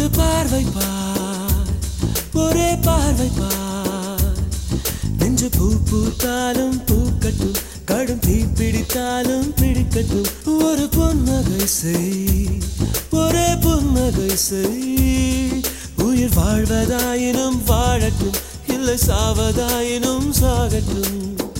ஒரு பார்வை பார் ஒரே பார்வை பார் நெஞ்சு பூ பூத்தாலும் பூக்கட்டும் கடும் தீ பிடித்தாலும் பிடிக்கட்டும் ஒரு புன்னகை செய் ஒரே புன்னகை செய் உயிர் வாழ்வதாயினும் வாழட்டும் இல்லை சாவதாயினும் சாகட்டும்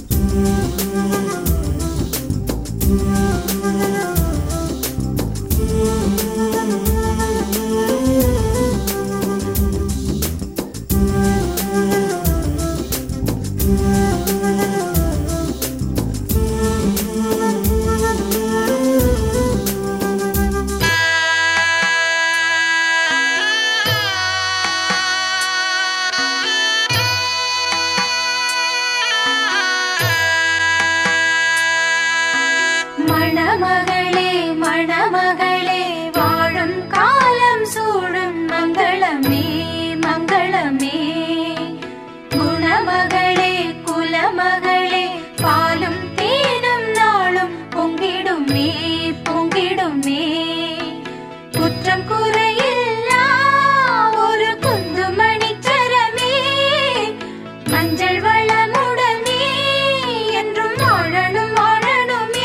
மணமகளே மணமகளே வாழும் காலம் சூழும் மங்களமே மங்களமே குணமகளே குலமகளே பாலும் தேனும் நாளும் பொங்கிடுமே பொங்கிடுமே குற்றம் குறையில்லா ஒரு குந்துமணிச்சரமே மஞ்சள் வளமுடனே என்றும் வாழணும் வாழணுமே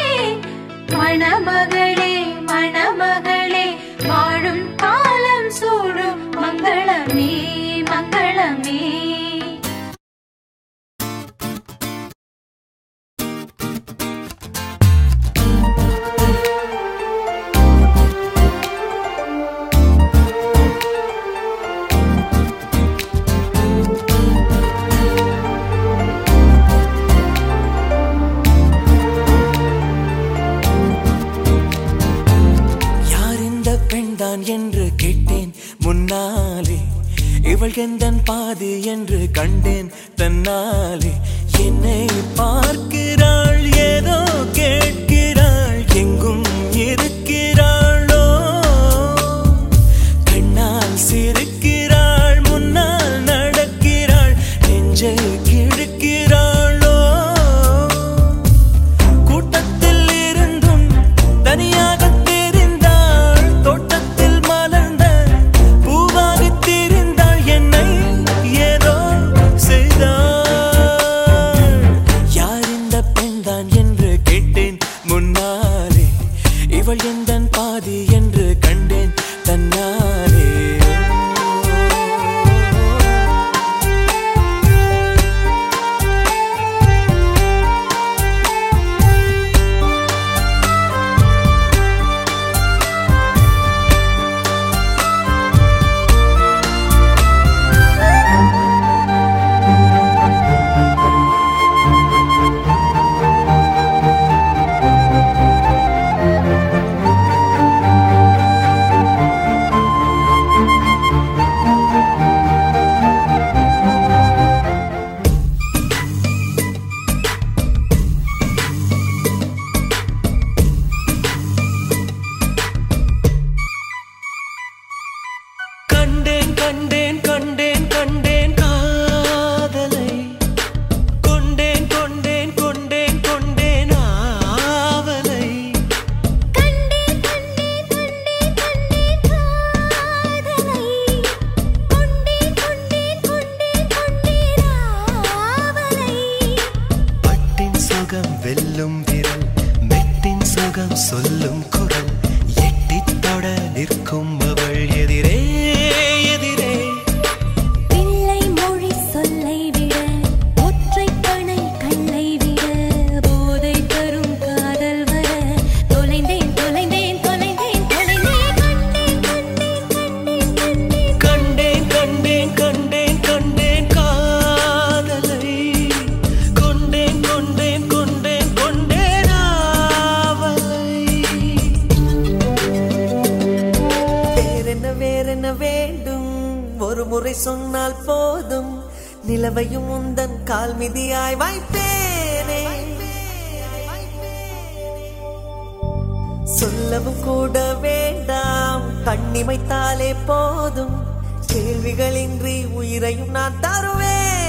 மணமகளே மணமகளே வாழும் காலம் சூழும் மங்களமே மங்களமே யார் இந்த பெண்தான் என்று கேட்டேன் முன்னாலே இவள் எந்தன் பாதி என்று கண்டேன் தன்னாலே என்னை பார்க்கிறாள் ஏதோ கேட்கிறாள் எங்கும் இருக்கிறாளோ கண்ணால் சிரிக்கிறாள் முன்னால் நடக்கிறாள் நெஞ்சை கிழக்கிறாளோ கூட்டத்தில் இருந்தும் தனியாக தெரிந்தாள் தோட்டத்தில் மலர்ந்த பூவாக தெரிந்தாள் என்னை ஏதோ செய்தாள் யார் இந்த பெண்தான் என்று கேட்டேன் முன்னாலே இவள் எந்தன் பாதி என்று கண்டேன் தன்னாலே கண்டேன் கண்டேன் கண்டேன் கண்டேன் காதலை கொண்டேன் கொண்டேன் கொண்டேன் கொண்டேன் ஆவலை கண்டேன் கண்டேன் கண்டேன் கண்டேன் காதலை கொண்டேன் கொண்டேன் கொண்டேன் கொண்டேன் ஆவலை பட்டின் சுகம் வெல்லும் விரல் மெட்டின் சுகம் சொல்லும் குரல் எட்டித் தொட நிற்கும் அவள் எதிரே எதிரே பிள்ளை மொழி சொல்லை விட ஒற்றை பனை கண்ணை விட போதை தரும் காதல் வர தொலைந்தேன் தொலைந்தேன் தொலைந்தேன் தொலைந்தேன் கண்டேன் கண்டேன் கண்டேன் கண்டேன் கண்டேன் கண்டேன் கண்டேன் காதலை கொண்டேன் கொண்டேன் கொண்டேன் கொண்டேன் ஆவலை வேறென்ன வேறென்ன வேண்டும் ஒரு முறை சொன்னால் போதும் நிலவையும் உந்தன் கால் மிதியாய் வைப்பேனே சொல்லவும் கூட வேண்டாம் கண்ணிமைத்தாலே போதும் கேள்விகளின்றி உயிரையும் நான் தருவேன்